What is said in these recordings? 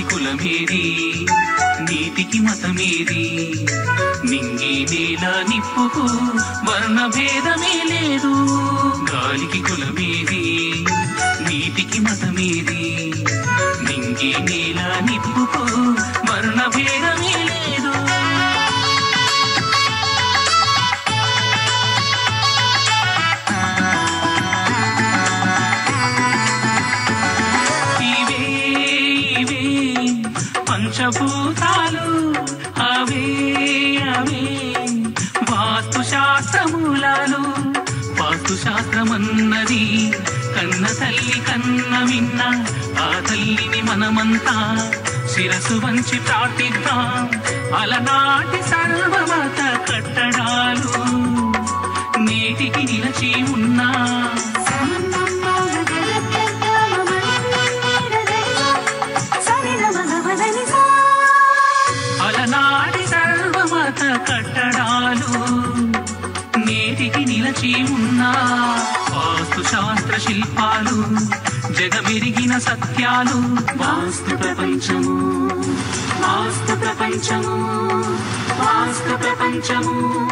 కులమేది నీతికి మతమేది నింగి నేల నిప్పుకు వర్ణ భేదమే లేదు గాలికి కులమేది నీతికి మతమేది నింగి నేల నిప్పుకు వర్ణ భేదమే లేదు ఇవే ఇవే పంచభూతాలు అవే అవే వాస్తు శాస్త్రమూలాలు వాస్తు శాస్త్రమన్నది కన్న తల్లి కన్న విన్న ఆ తల్లిని మనమంతా శిరసు వంచి ప్రార్థిద్దాం అలనాటి సర్వమత కట్టడాలు నేటికి నిలచి ఉన్నా అలనాటి సర్వమత కట్టడాలు నేటికి నిలచి ఉన్నా వాస్తు శాస్త్ర శిల్పాలు జగమెరిగిన సత్యాలు వాస్తు ప్రపంచము వాస్తు ప్రపంచము వాస్తు ప్రపంచము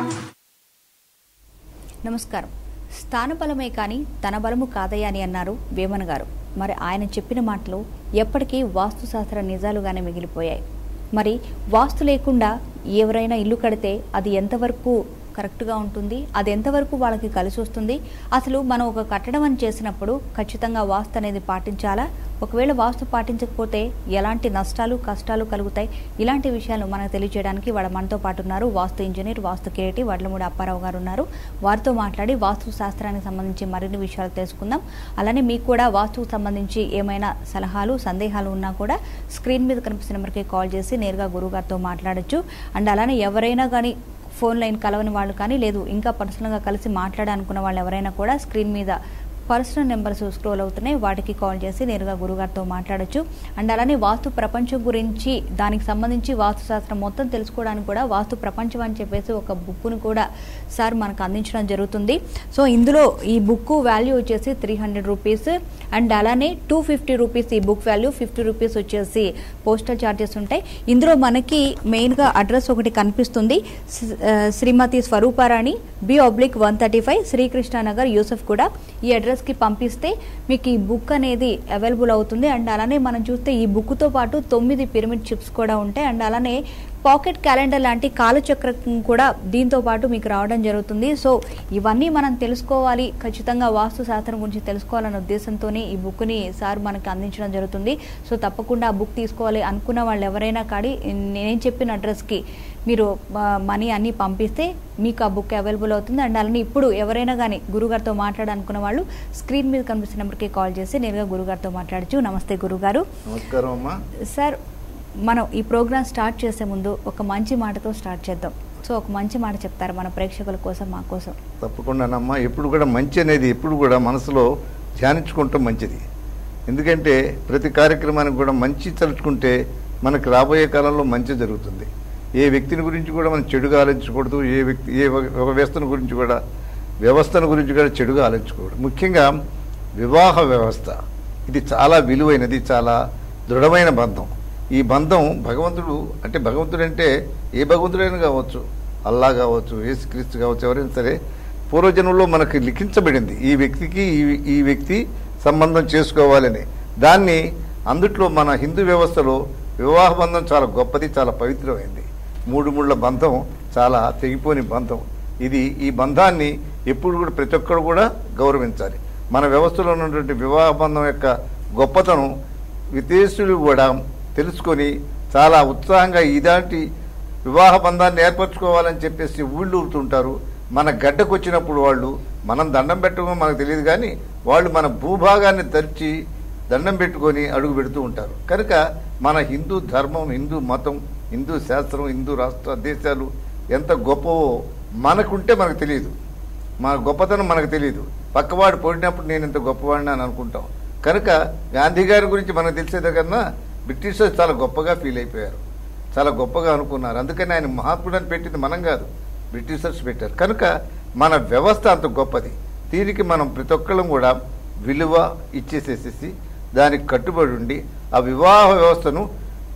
నమస్కారం స్థానబలమే కానీ తన బలము కాదయ్యా అని అన్నారు వేమన గారు మరి ఆయన చెప్పిన మాటలు ఎప్పటికీ వాస్తుశాస్త్ర నిజాలుగానే మిగిలిపోయాయి మరి వాస్తు లేకుండా ఎవరైనా ఇల్లు కడితే అది ఎంతవరకు కరెక్ట్గా ఉంటుంది అది ఎంతవరకు వాళ్ళకి కలిసి వస్తుంది అసలు మనం ఒక కట్టడం అని చేసినప్పుడు ఖచ్చితంగా వాస్తు అనేది పాటించాలా ఒకవేళ వాస్తు పాటించకపోతే ఎలాంటి నష్టాలు కష్టాలు కలుగుతాయి ఇలాంటి విషయాలు మనకు తెలియజేయడానికి వాళ్ళ మనతో పాటు ఉన్నారు వాస్తు ఇంజనీర్ వాస్తు కిరీటి వడ్లమూడి అప్పారావు గారు ఉన్నారు వారితో మాట్లాడి వాస్తు శాస్త్రానికి సంబంధించి మరిన్ని విషయాలు తెలుసుకుందాం అలానే మీకు కూడా వాస్తుకు సంబంధించి ఏమైనా సలహాలు సందేహాలు ఉన్నా కూడా స్క్రీన్ మీద కనిపిస్తున్న నెంబర్కి కాల్ చేసి నేరుగా గురుగారితో మాట్లాడొచ్చు అండ్ అలానే ఎవరైనా కానీ ఫోన్ లైన్ కలవని వాళ్ళు కానీ లేదు ఇంకా పర్సనల్గా కలిసి మాట్లాడాలనుకున్న వాళ్ళు ఎవరైనా కూడా స్క్రీన్ మీద పర్సనల్ నెంబర్స్ స్క్రోల్ అవుతున్నాయి వాటికి కాల్ చేసి నేరుగా గురుగారితో మాట్లాడొచ్చు అండ్ అలానే వాస్తు ప్రపంచం గురించి దానికి సంబంధించి వాస్తు శాస్త్రం మొత్తం తెలుసుకోవడానికి కూడా వాస్తు ప్రపంచం అని చెప్పేసి ఒక బుక్ను కూడా సార్ మనకు అందించడం జరుగుతుంది సో ఇందులో ఈ బుక్ వాల్యూ వచ్చేసి త్రీ హండ్రెడ్ రూపీస్ అండ్ అలానే టూ ఫిఫ్టీ రూపీస్ ఈ బుక్ వాల్యూ ఫిఫ్టీ రూపీస్ వచ్చేసి పోస్టల్ ఛార్జెస్ ఉంటాయి ఇందులో మనకి మెయిన్గా అడ్రస్ ఒకటి కనిపిస్తుంది శ్రీ- ఆ, Shrimati Swaruparani B oblique one thirty five Srikrishnanagar Yousufguda ఈ అడ్రస్కి పంపిస్తే మీకు ఈ బుక్ అనేది అవైలబుల్ అవుతుంది అండ్ అలానే మనం చూస్తే ఈ బుక్తో పాటు తొమ్మిది పిరమిడ్ చిప్స్ కూడా ఉంటాయి అండ్ అలానే పాకెట్ క్యాలెండర్ లాంటి కాలచక్రం కూడా దీంతో పాటు మీకు రావడం జరుగుతుంది సో ఇవన్నీ మనం తెలుసుకోవాలి ఖచ్చితంగా వాస్తు శాస్త్రం గురించి తెలుసుకోవాలనే ఉద్దేశంతోనే ఈ బుక్ని సార్ మనకి అందించడం జరుగుతుంది సో తప్పకుండా ఆ బుక్ తీసుకోవాలి అనుకున్న వాళ్ళు ఎవరైనా కానీ నేను చెప్పిన అడ్రస్కి మీరు మనీ అన్నీ పంపిస్తే మీకు ఆ బుక్ అవైలబుల్ అవుతుంది అండ్ అలానే ఇప్పుడు ఎవరైనా కానీ గురుగారితో మాట్లాడాలనుకున్న వాళ్ళు స్క్రీన్ మీద కనిపిస్తున్న నెంబర్కి కాల్ చేసి నేరుగా గురుగారితో మాట్లాడచ్చు నమస్తే గురుగారు నమస్కారం అమ్మా సార్ మనం ఈ ప్రోగ్రామ్ స్టార్ట్ చేసే ముందు ఒక మంచి మాటతో స్టార్ట్ చేద్దాం సో ఒక మంచి మాట చెప్తారు మన ప్రేక్షకుల కోసం మా కోసం తప్పకుండానమ్మా ఎప్పుడు కూడా మంచి అనేది ఎప్పుడు కూడా మనసులో ధ్యానించుకుంటాం మంచిది ఎందుకంటే ప్రతి కార్యక్రమానికి కూడా మంచి తలుచుకుంటే మనకు రాబోయే కాలంలో మంచి జరుగుతుంది ఏ వ్యక్తిని గురించి కూడా మనం చెడుగా ఆలోచించకూడదు ఏ వ్యక్తి ఏ ఒక- ఒక వ్యవస్థను గురించి కూడా వ్యవస్థను గురించి కూడా చెడుగా ఆలోచించకూడదు ముఖ్యంగా వివాహ వ్యవస్థ ఇది చాలా విలువైనది చాలా దృఢమైన బంధం ఈ బంధం భగవంతుడు అంటే భగవంతుడు అంటే ఏ భగవంతుడైనా కావచ్చు అల్లా కావచ్చు యేసుక్రీస్తు కావచ్చు ఎవరైనా సరే పూర్వజన్మలో మనకి లిఖించబడింది ఈ వ్యక్తికి ఈ ఈ వ్యక్తి సంబంధం చేసుకోవాలని దాన్ని అందుట్లో మన హిందూ వ్యవస్థలో వివాహ బంధం చాలా గొప్పది చాలా పవిత్రమైంది మూడు ముళ్ళ బంధం చాలా తెగిపోని బంధం ఇది ఈ బంధాన్ని ఎప్పుడు కూడా ప్రతి ఒక్కరు కూడా గౌరవించాలి మన వ్యవస్థలో ఉన్నటువంటి వివాహ బంధం యొక్క గొప్పతనం విదేశీయులు కూడా తెలుసుకొని చాలా ఉత్సాహంగా ఇలాంటి వివాహ బంధాన్ని ఏర్పరచుకోవాలని చెప్పేసి ఊళ్ళు ఊరుతుంటారు మన గడ్డకు వచ్చినప్పుడు వాళ్ళు మనం దండం పెట్టడం మనకు తెలియదు కానీ వాళ్ళు మన భూభాగాన్ని తెరిచి దండం పెట్టుకొని అడుగు పెడుతూ ఉంటారు కనుక మన హిందూ ధర్మం హిందూ మతం హిందూ శాస్త్రం హిందూ రాష్ట్ర దేశాలు ఎంత గొప్పవో మనకుంటే మనకు తెలియదు మన గొప్పతనం మనకు తెలియదు పక్కవాడు పోయినప్పుడు నేను ఇంత గొప్పవాడిని అని అనుకుంటాం కనుక గాంధీ గారి గురించి మనకు తెలిసేదే కన్నా బ్రిటిషర్స్ చాలా గొప్పగా ఫీల్ అయిపోయారు చాలా గొప్పగా అనుకున్నారు అందుకని ఆయన మహాత్ముడు అని పెట్టింది మనం కాదు బ్రిటిషర్స్ పెట్టారు కనుక మన వ్యవస్థ అంత గొప్పది దీనికి మనం ప్రతి ఒక్కళ్ళం కూడా విలువ ఇచ్చేసేసేసి దానికి కట్టుబడి ఉండి ఆ వివాహ వ్యవస్థను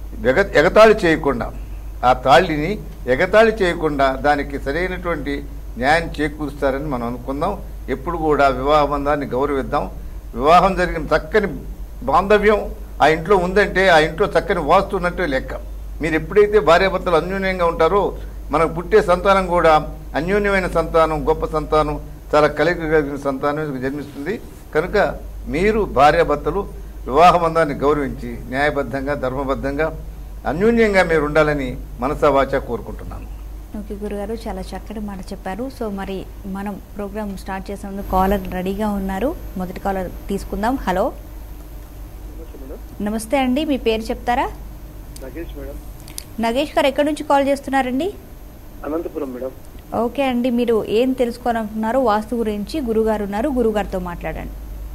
ఎగ ఎగతాళి చేయకుండా ఆ తాళిని ఎగతాళి చేయకుండా దానికి సరైనటువంటి న్యాయం చేకూరుస్తారని మనం అనుకుందాం ఎప్పుడు కూడా వివాహ బంధాన్ని గౌరవిద్దాం వివాహం జరిగిన చక్కని బాంధవ్యం ఆ ఇంట్లో ఉందంటే ఆ ఇంట్లో చక్కని వాస్తు ఉన్నట్టే లెక్క మీరు ఎప్పుడైతే భార్యాభర్తలు అన్యోన్యంగా ఉంటారో మనకు పుట్టే సంతానం కూడా అన్యోన్యమైన సంతానం గొప్ప సంతానం చాలా కలిగి కలిగిన సంతానం జన్మిస్తుంది కనుక మీరు భార్యాభర్తలు వివాహ బంధాన్ని గౌరవించి న్యాయబద్ధంగా ధర్మబద్ధంగా అన్యోన్యంగా మీరు ఉండాలని మనసా వాచా కోరుకుంటున్నాను ఓకే గురుగారు చాలా చక్కటి మాట చెప్పారు సో మరి మనం ప్రోగ్రామ్ స్టార్ట్ చేసేందుకు కాలర్ రెడీగా ఉన్నారు మొదటి కాలర్ తీసుకుందాం హలో నమస్తే అండి మీ పేరు చెప్తారా నగేష్ మేడం నగేష్ గారు ఎక్కడి నుంచి కాల్ చేస్తున్నారండి అనంతపురం మేడం ఓకే అండి మీరు ఏం తెలుసుకోవాలనుకుంటున్నారో వాస్తు గురించి గురుగారు ఉన్నారు గురుగారితో మాట్లాడండి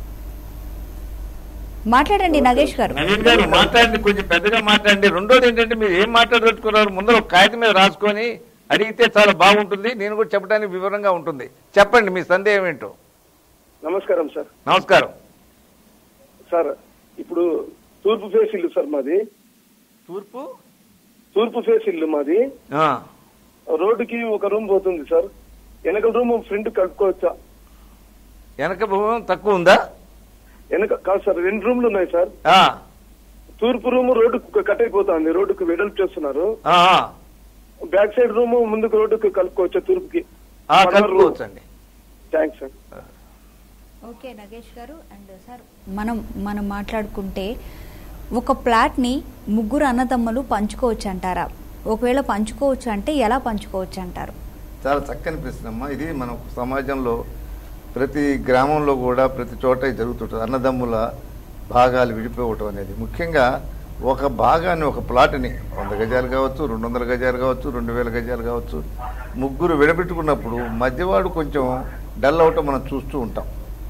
మాట్లాడండి నగేష్ గారు నవీన్ గారు మాట్లాడండి కొంచెం పెద్దగా మాట్లాడండి రెండోది ఏంటంటే మీరు ఏం మాట్లాడదలుచుకున్నారు ముందర ఒక కాగితం మీద రాసుకొని అడిగితే చాలా బాగుంటుంది నేను కూడా చెప్పడానికి వివరంగా ఉంటుంది చెప్పండి మీ సందేహం ఏంటో నమస్కారం సార్ నమస్కారం సార్ ఇప్పుడు తూర్పు ఫేస్ ఇల్లు సార్ మాది తూర్పు తూర్పు ఫేస్ ఇల్లు మాది ఆ, రోడ్డుకి ఒక రూమ్ పోతుంది సార్ వెనక రూమ్ ఫ్రంట్ కట్టుకోవచ్చా వెనక భూమి తక్కువ ఉందా వెనక కాదు సార్ రెండు రూమ్లు ఉన్నాయి సార్ ఆ, తూర్పు రూమ్ రోడ్డుకు కట్ అయిపోతుంది రోడ్డుకు వెడల్పు చేస్తున్నారు ఆ, ఆ. బ్యాక్ సైడ్ రూమ్ ముందుకు రోడ్డుకు కలుపుకోవచ్చా తూర్పుకి ఆ, కలుపుకోవచ్చండి థ్యాంక్స్ సార్ ఓకే నగేష్ గారు అండ్ సార్ మనం మనం మాట్లాడుకుంటే ఒక ప్లాట్ని ముగ్గురు అన్నదమ్ములు పంచుకోవచ్చు అంటారా ఒకవేళ పంచుకోవచ్చు అంటే ఎలా పంచుకోవచ్చు అంటారు చాలా చక్కని ప్రశ్న అమ్మా ఇది మన సమాజంలో ప్రతి గ్రామంలో కూడా ప్రతి చోట ఇది జరుగుతుంటుంది అన్నదమ్ముల భాగాలు విడిపోవటం అనేది ముఖ్యంగా ఒక భాగాన్ని ఒక ప్లాట్ని వంద గజాలు కావచ్చు రెండు వందల గజాలు కావచ్చు రెండు వేల గజాలు కావచ్చు ముగ్గురు విడబెట్టుకున్నప్పుడు మధ్యవాడు కొంచెం డల్ అవటం మనం చూస్తూ ఉంటాం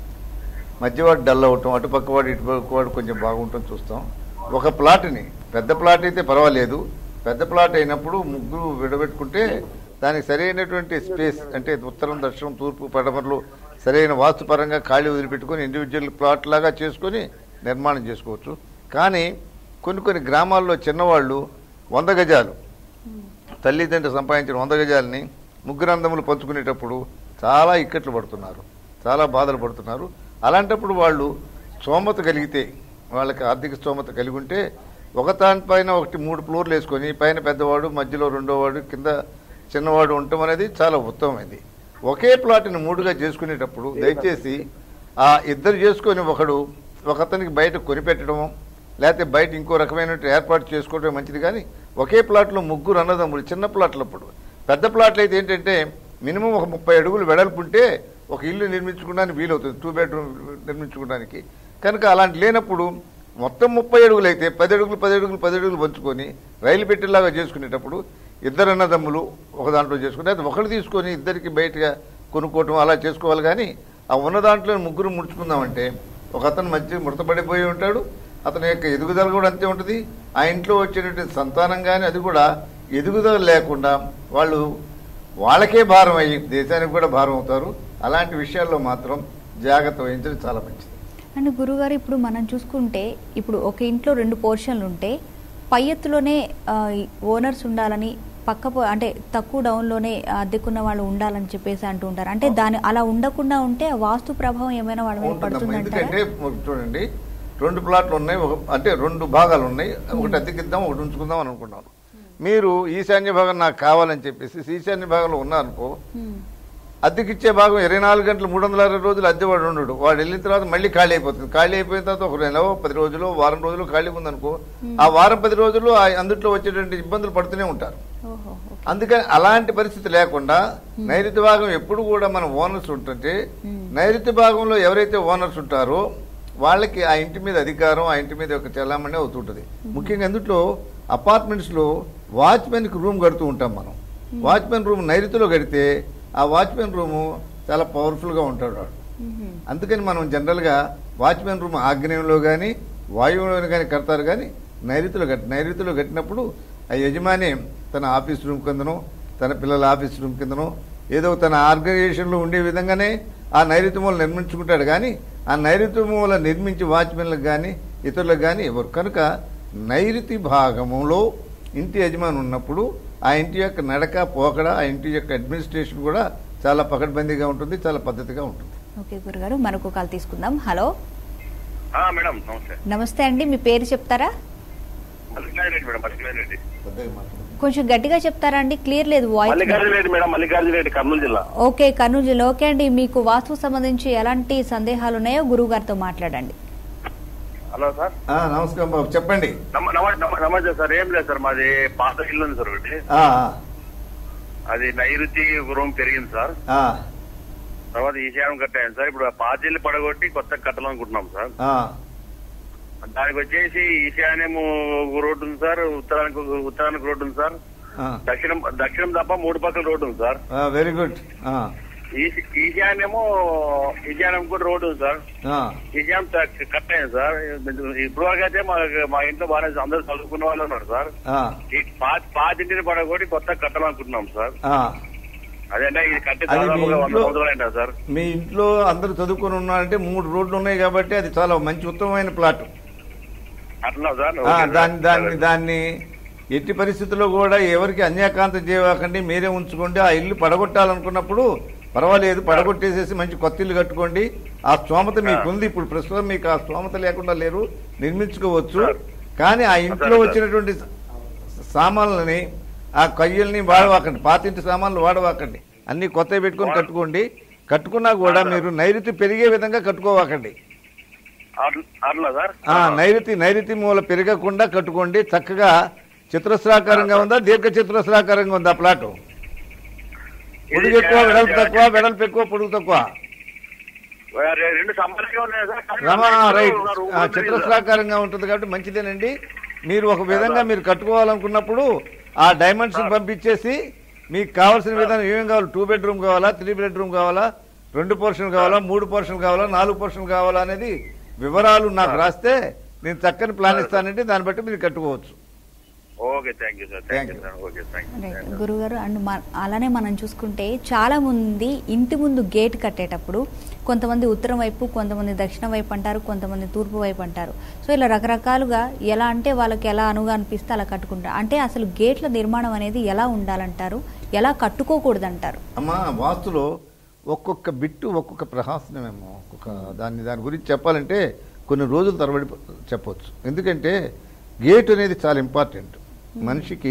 మధ్యవాడు డల్ అవటం అటుపక్కవాడు ఇటుపక్కవాడు కొంచెం బాగుంటాం చూస్తాం ఒక ప్లాట్ని పెద్ద ప్లాట్ అయితే పర్వాలేదు పెద్ద ప్లాట్ అయినప్పుడు ముగ్గురు విడబెట్టుకుంటే దానికి సరైనటువంటి స్పేస్ అంటే ఉత్తరం దక్షిణం తూర్పు పడమరలు సరైన వాస్తుపరంగా ఖాళీ వదిలిపెట్టుకొని ఇండివిజువల్ ప్లాట్ లాగా చేసుకొని నిర్మాణం చేసుకోవచ్చు కానీ కొన్ని కొన్ని గ్రామాల్లో చిన్నవాళ్ళు వంద గజాలు తల్లిదండ్రులు సంపాదించిన వంద గజాలని ముగ్గురు అందములు పంచుకునేటప్పుడు చాలా ఇక్కట్లు పడుతున్నారు చాలా బాధలు పడుతున్నారు అలాంటప్పుడు వాళ్ళు స్తోమత కలిగితే వాళ్ళకి ఆర్థిక స్తోమత కలిగి ఉంటే ఒక దానిపైన ఒకటి మూడు ఫ్లోర్లు వేసుకొని పైన పెద్దవాడు మధ్యలో రెండోవాడు కింద చిన్నవాడు ఉండటం అనేది చాలా ఉత్తమమైంది ఒకే ప్లాట్ని మూడుగా చేసుకునేటప్పుడు దయచేసి ఆ ఇద్దరు చేసుకొని ఒకడు ఒకతనికి బయట కొనిపెట్టడం లేకపోతే బయట ఇంకో రకమైన ఏర్పాటు చేసుకోవడం మంచిది కానీ ఒకే ప్లాట్లో ముగ్గురు అన్నదమ్ములు చిన్న ప్లాట్లప్పుడు పెద్ద ప్లాట్లు అయితే ఏంటంటే మినిమం ఒక ముప్పై అడుగులు వెడల్పు ఉంటే ఒక ఇల్లు నిర్మించుకోవడానికి వీలవుతుంది టూ బెడ్రూమ్ నిర్మించుకోవడానికి కనుక అలాంటి లేనప్పుడు మొత్తం ముప్పై అడుగులు అయితే పది అడుగులు పది అడుగులు పది అడుగులు పంచుకొని రైలు పెట్టేలాగా చేసుకునేటప్పుడు ఇద్దరు అన్నదమ్ములు ఒక దాంట్లో చేసుకుని అయితే ఒకరు తీసుకొని ఇద్దరికి బయటగా కొనుక్కోవటం అలా చేసుకోవాలి కానీ ఆ ఉన్న దాంట్లో ముగ్గురు ముడుచుకుందామంటే ఒక అతను మధ్య మృతపడిపోయి ఉంటాడు అతని యొక్క ఎదుగుదల కూడా అంతే ఉంటుంది ఆ ఇంట్లో వచ్చేటటువంటి సంతానం కానీ అది కూడా ఎదుగుదల లేకుండా వాళ్ళు వాళ్ళకే భారం అయ్యి దేశానికి కూడా భారం అవుతారు అలాంటి విషయాల్లో మాత్రం జాగ్రత్త వహించడం చాలా మంచిది అండ్ గురుగారు ఇప్పుడు మనం చూసుకుంటే ఇప్పుడు ఒక ఇంట్లో రెండు పోర్షన్లు ఉంటే పై ఎత్తులోనే ఓనర్స్ ఉండాలని పక్క పో- అంటే తక్కువ డౌన్లోనే అద్దెకున్న వాళ్ళు ఉండాలని చెప్పేసి అంటూ ఉంటారు అంటే దాని అలా ఉండకుండా ఉంటే ఆ వాస్తు ప్రభావం ఏమైనా వాళ్ళ మీద ఉంటుందమ్మా పడుతుందంటారా ఎందుకంటే మరి చూడండి రెండు ప్లాట్లు ఉన్నాయి ఒక అంటే రెండు భాగాలు ఉన్నాయి ఒకటి అద్దెకిద్దాం ఒకటి ఉంచుకుందాం అని అనుకున్నాను మీరు ఈశాన్య భాగం నాకు కావాలని చెప్పేసి ఈశాన్య భాగంలో ఉన్నారనుకో ఉమ్, అద్దెకిచ్చే భాగం ఇరవై నాలుగు గంటలు మూడు వందల అరవై రోజులు అద్దెవాడు ఉండడు వాడు వెళ్ళిన తర్వాత మళ్ళీ ఖాళీ అయిపోతుంది ఖాళీ అయిపోయిన తర్వాత ఒక నెల పది రోజులు వారం రోజులు ఖాళీ ఉందనుకో ఆ వారం పది రోజులు ఆ అందుట్లో వచ్చేటువంటి ఇబ్బందులు పడుతూనే ఉంటారు ఓహో ఓకే. అందుకని అలాంటి పరిస్థితి లేకుండా నైరుతి భాగం ఎప్పుడు కూడా మన ఓనర్స్ ఉంటుంటే నైరుతి భాగంలో ఎవరైతే ఓనర్స్ ఉంటారో వాళ్ళకి ఆ ఇంటి మీద అధికారం ఆ ఇంటి మీద ఒక చలామణి అవుతుంటుంది ముఖ్యంగా అందుట్లో అపార్ట్మెంట్స్లో వాచ్మెన్కి రూమ్ కడుతూ ఉంటాం మనం వాచ్మెన్ రూమ్ నైరుతిలో కడితే ఆ వాచ్మెన్ రూము చాలా పవర్ఫుల్గా ఉంటాడు వాడు మ్మ్. అందుకని మనం జనరల్గా వాచ్మెన్ రూమ్ ఆగ్నేయంలో కానీ వాయువులో కానీ కడతారు కానీ నైరుతిలో కట్టి నైరుతిలో కట్టినప్పుడు ఆ యజమాని తన ఆఫీస్ రూమ్ కిందనో తన పిల్లల ఆఫీస్ రూమ్ కిందనో ఏదో తన ఆర్గనైజేషన్లో ఉండే విధంగానే ఆ నైరుతి మూల నిర్మించుకుంటాడు కానీ ఆ నైరుతి మూల నిర్మించి వాచ్మెన్లకు కానీ ఇతరులకు కానీ ఇవ్వరు కనుక నైరుతి భాగంలో ఇంటి యజమాని ఉన్నప్పుడు ఆ ఇంటి యొక్క నడక పోకడ ఆ ఇంటి యొక్క అడ్మినిస్ట్రేషన్ కూడా చాలా పకడ్బందీగా ఉంటుంది చాలా పద్ధతిగా ఉంటుంది ఓకే గురుగారు మరొక కాల్ తీసుకుందాం హలో ఆ, మేడం నమస్తే నమస్తే అండి మీ పేరు చెప్తారా మల్లికార్జున రెడ్డి మేడం మల్లికార్జున రెడ్డి కొంచెం గట్టిగా చెప్తారా అండి క్లియర్ లేదు వాయిస్ మల్లికార్జున రెడ్డి మేడం మల్లికార్జున రెడ్డి కర్నూలు జిల్లా ఓకే కర్నూలు జిల్లా ఓకే అండి మీకు వాస్తు సంబంధించి ఎలాంటి సందేహాలు ఉన్నాయో గురువు గారితో మాట్లాడండి హలో సార్ ఆ, నమస్కారం బాబు చెప్పండి నమ- నమ- నమ- నమస్తే సార్ ఏం లేదు సార్ మాది పాత ఇల్లు ఉంది సార్ ఒకటి ఆ, అది నైరుతి రూమ్ పెరిగింది సార్ ఆ, తర్వాత ఈశాన్యం కట్టాను సార్ ఇప్పుడు ఆ పాత ఇల్లు పడగొట్టి కొత్త కట్టాలనుకుంటున్నాం సార్ ఆ, దానికి వచ్చేసి ఈశాన్యం రోడ్డు ఉంది సార్ ఉత్తరానికి ఉత్తరానికి రోడ్డు ఉంది సార్ ఆ. దక్షిణం దక్షిణం తప్ప మూడు పక్కల రోడ్డు ఉంది సార్ ఆ, వెరీ గుడ్ ఆ, ఈ- ఈశాన్యము ఈశాన్యం కూడా రోడ్డు ఉంది సార్ ఆ, ఎగ్జామ్ కట్ అయింది సార్ ఇప్పుడు వరకు అయితే మా మా ఇంట్లో బాగానే అందరూ చదువుకున్న వాళ్ళు ఉన్నారు సార్ ఆ, ఈ పాత పాతింటిని పడగొట్టి కొత్త కట్టాలనుకుంటున్నాం సార్ ఆ. అదేంటే ఇది కట్టి అది మీ దాదాపుగా వంద ఇంట్లో- సంవత్సరాలు ఏంటా సార్ మీ ఇంట్లో అందరూ చదువుకొని ఉన్నారంటే మూడు రోడ్లు ఉన్నాయి కాబట్టి అది చాలా మంచి ఉత్తమమైన ప్లాట్ అట్లా సార్ ఆ, ఓకే సార్. దాన్ని దాన్ని దాన్ని ఎట్టి పరిస్థితుల్లో కూడా ఎవరికి అన్యాకాంతం చేయకండి మీరే ఉంచుకోండి ఆ ఇల్లు పడగొట్టాలనుకున్నప్పుడు పర్వాలేదు పడగొట్టేసేసి మంచి కొత్త ఇల్లు కట్టుకోండి ఆ స్తోమత మీకు ఉంది ఇప్పుడు ప్రస్తుతం మీకు ఆ స్తోమత లేకుండా లేరు నిర్మించుకోవచ్చు సార్. కానీ ఆ ఇంట్లో సార్. వచ్చినటువంటి సామాన్లని ఆ కయ్యల్ని వాడవాకండి పాతింటి సామాన్లు వాడవాకండి అన్ని కొత్తవి పెట్టుకొని కట్టుకోండి కట్టుకున్నా కూడా మీరు నైరుతి పెరిగే విధంగా కట్టుకోవాకండి అట్ల- అట్లా సార్ ఆ నైరుతి నైరుతి మూల పెరగకుండా కట్టుకోండి చక్కగా చతురస్రాకారంగా ఉందా దీర్ఘ చతురస్రాకారంగా ఉందా ప్లాట్ పొడుగు ఎక్కువ వెడల్పు తక్కువ వెడల్పు ఎక్కువ పొడుగు తక్కువ రె- రెండు సంబంధంగా ఉన్నాయి సార్ కానీ రమా రెండు రైట్ ఉన్నారు, ఆ, ఊరు తిరిగి సార్. చతురస్రాకారంగా ఉంటుంది కాబట్టి మంచిదేనండి మీరు ఒక విధంగా మీరు కట్టుకోవాలనుకున్నప్పుడు ఆ డైమెన్షన్ పంపించేసి మీకు కావాల్సిన విధానం ఏమేం కావాలి టూ బెడ్రూమ్ కావాలా త్రీ బెడ్రూమ్ కావాలా రెండు పోర్షన్ కావాలా మూడు పోర్షన్ కావాలా నాలుగు పోర్షన్ కావాలా అనేది వివరాలు నాకు రాస్తే నేను చక్కని ప్లాన్ ఇస్తానంటే దాన్ని బట్టి మీరు కట్టుకోవచ్చు okay thank you sir thank you Thank sir okay thank right you గురుగారు అండ్ మ- అలానే మనం చూసుకుంటే చాలా మంది ఇంటి ముందు గేట్ కట్టేటప్పుడు కొంతమంది ఉత్తరం వైపు కొంతమంది దక్షిణ వైపు అంటారు కొంతమంది తూర్పు వైపు అంటారు సో ఇలా రకరకాలుగా ఎలా అంటే వాళ్ళకి ఎలా అనుగా అనిపిస్తే అలా కట్టుకుంటారు అంటే అసలు గేట్ల నిర్మాణం అనేది ఎలా ఉండాలంటారు ఎలా కట్టుకోకూడదంటారు అమ్మా వాస్తులో ఒక్కొక్క బిట్టు ఒక్కొక్క ప్రహాసనమేమో ఒక్కొక్క దాన్ని దాని గురించి చెప్పాలంటే కొన్ని రోజుల తరబడి చెప్పవచ్చు ఎందుకంటే గేట్ అనేది చాలా ఇంపార్టెంట్ మనిషికి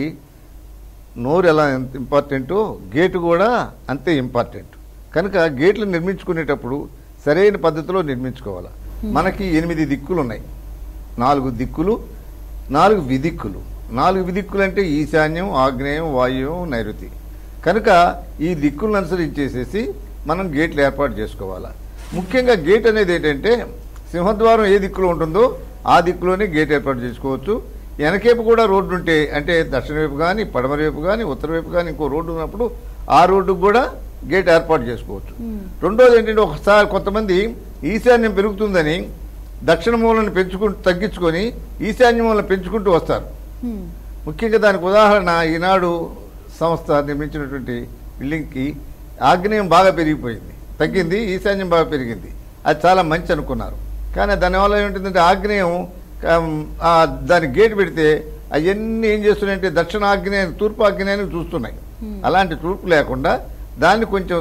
నోరు ఎలా ఎంత ఇంపార్టెంటో గేటు కూడా అంతే ఇంపార్టెంట్ కనుక గేట్లు నిర్మించుకునేటప్పుడు సరైన పద్ధతిలో నిర్మించుకోవాలి మనకి ఎనిమిది దిక్కులు ఉన్నాయి నాలుగు దిక్కులు నాలుగు విదిక్కులు నాలుగు విదిక్కులు అంటే ఈశాన్యం ఆగ్నేయం వాయువ్యం నైరుతి కనుక ఈ దిక్కులను అనుసరించేసేసి మనం గేట్లు ఏర్పాటు చేసుకోవాలి ముఖ్యంగా గేట్ అనేది ఏంటంటే సింహద్వారం ఏ దిక్కులో ఉంటుందో ఆ దిక్కులోనే గేట్ ఏర్పాటు చేసుకోవచ్చు వెనకేపు కూడా రోడ్డు ఉంటే అంటే దక్షిణ వైపు కానీ పడమర వైపు కానీ ఉత్తర వైపు కానీ ఇంకో రోడ్డు ఉన్నప్పుడు ఆ రోడ్డుకు కూడా గేట్ ఏర్పాటు చేసుకోవచ్చు రెండోది ఏంటంటే ఒకసారి కొంతమంది ఈశాన్యం పెరుగుతుందని దక్షిణ మూలను పెంచుకుంటూ తగ్గించుకొని ఈశాన్య మూలను పెంచుకుంటూ వస్తారు హ్మ్. ముఖ్యంగా దానికి ఉదాహరణ ఈనాడు సంస్థ నిర్మించినటువంటి బిల్డింగ్కి ఆగ్నేయం బాగా పెరిగిపోయింది తగ్గింది ఈశాన్యం బాగా పెరిగింది అది చాలా మంచి అనుకున్నారు కానీ దానివల్ల ఏమిటంటే ఆగ్నేయం ఆమ్, ఆ, దాని గేట్ పెడితే అవన్నీ ఏం చేస్తున్నాయంటే దక్షిణ ఆగ్నేయం తూర్పు ఆగ్నేయానికి చూస్తున్నాయి అలాంటి తూర్పు లేకుండా దాన్ని కొంచెం